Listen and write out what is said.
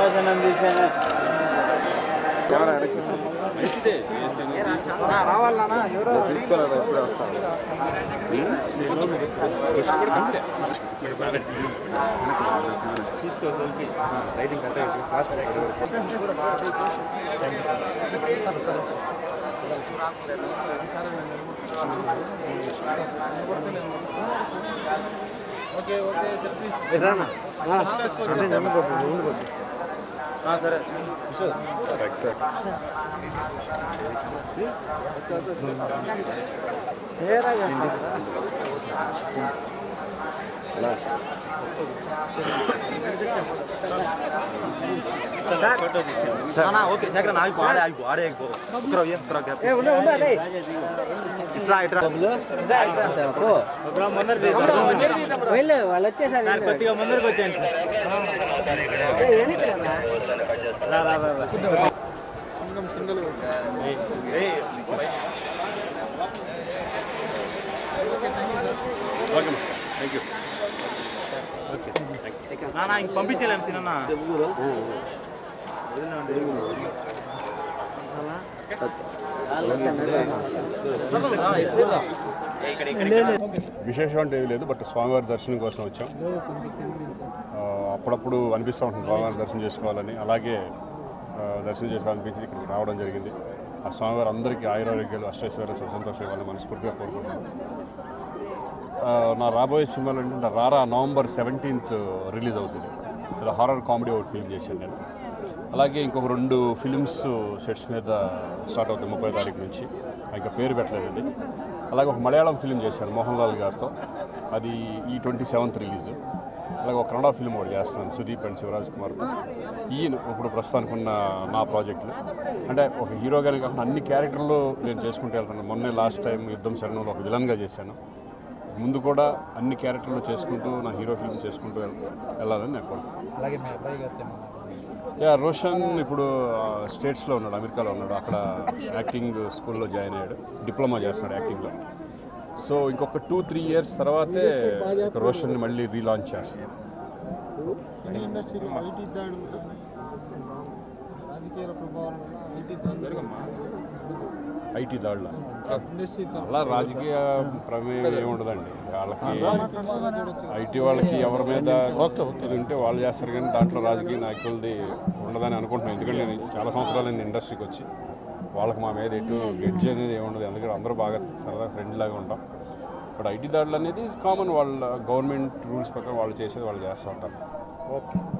భాషణం తీసాను రావాలన్నా ఎవరో ఓకే ఓకే సరే ఓకే శేఖర్ ఆగిపో ఆడే ఆగిపో ఆడే ఆగిపో ఇక్కడ ఇక్కడ ఇట్లా ఇట్లా వెళ్ళు వాళ్ళు వచ్చేసారి సార్ కొద్దిగా ముందరికి వచ్చాను సార్ రా, రా, రా, రా. ఏయ్, ఓకే థ్యాంక్ యూ ఓకే నాన్న ఇంక పంపించలేము సిన్న ఇక్కడ ఇక్కడ విశేషం అంటే ఏమీ లేదు బట్ స్వామివారి దర్శనం కోసం వచ్చాం ఆ, అప్పుడప్పుడు అనిపిస్తూ ఉంటుంది స్వామివారి దర్శనం చేసుకోవాలని అలాగే ఆ, దర్శనం చేసుకోవాలనిపించి ఇక్కడికి రావడం జరిగింది ఆ స్వామివారి అందరికీ ఆయురారోగ్యాలు అష్టైశ్వర్య సుఖ సంతోషం ఇవ్వాలని మనస్ఫూర్తిగా కోరుకుంటున్నాను ఆ, నా రాబోయే సినిమాలు ఏంటంటే రారా నవంబర్ సెవెంటీన్త్ రిలీజ్ అవుతుంది ఇలా హారర్ కామెడీ ఒకటి ఫిల్మ్ చేశాను నేను అలాగే ఇంకొక రెండు ఫిలిమ్స్ సెట్స్ మీద స్టార్ట్ అవుతాయి ముప్పై తారీఖు నుంచి ఇంకా పేరు పెట్టలేదండి అలాగే ఒక మలయాళం ఫిలిం చేశాను మోహన్ లాల్ గారితో అది ఈ ట్వంటీ సెవెంత్ రిలీజ్ అలాగే ఒక కన్నడ ఫిల్మ్ ఒకటి చేస్తున్నాను సుదీప్ అండ్ శివరాజ్ కుమార్తో ఈయన ఇప్పుడు ప్రస్తుతానికి ఉన్న నా ప్రాజెక్టులు అంటే ఒక హీరోగానే కాకుండా అన్ని క్యారెక్టర్లు నేను చేసుకుంటూ వెళ్తాను మొన్నే లాస్ట్ టైం యుద్ధం శరణంలో ఒక విలన్గా చేశాను ముందు కూడా అన్ని క్యారెక్టర్లు చేసుకుంటూ నా హీరో ఫిల్మ్ చేసుకుంటూ వెళ్- వెళ్ళాలని నేను కోరుకుంటున్నాను అలాగే మీ అబ్బాయి గారితో యా రోషన్ ఇప్పుడు ఆ, స్టేట్స్లో ఉన్నాడు అమెరికాలో ఉన్నాడు అక్కడ యాక్టింగ్ స్కూల్లో జాయిన్ అయ్యాడు డిప్లొమా చేస్తున్నాడు యాక్టింగ్లో సో ఇంకొక టూ త్రీ ఇయర్స్ తర్వాతే ఇక రోషన్ని మళ్ళీ రీలాంచ్ చేస్తాను ఇండస్ట్రీలో ఐటీ దాడులు రాజకీయాల ప్రభావం వల్ల ఐటీ దాడులు ఐటీ దాడుల ఇండస్ట్రీ అలా రాజకీయ ప్రమేయం ఏమి ఉండదండి వాళ్ళకి ఐటీ వాళ్ళకి ఎవరి మీద ఇది ఉంటే వాళ్ళు చేస్తారు కానీ దాంట్లో రాజకీయ నాయకులది ఉండదని అనుకుంటున్నాను ఎందుకంటే నేను చాలా సంవత్సరాలు నేను ఇండస్ట్రీకి వచ్చి వాళ్ళకి మా మీద ఎటు గెడ్జ్ అనేది ఏమి ఉండదు ఎందుకంటే అందరూ బాగా సరదా ఫ్రెండ్ లాగా ఉంటాం బట్ ఐటీ దాడులు అనేది కామన్ వాళ్ళ గవర్నమెంట్ రూల్స్ ప్రకారం వాళ్ళు చేసేది వాళ్ళు చేస్తూ ఉంటారు ఓకే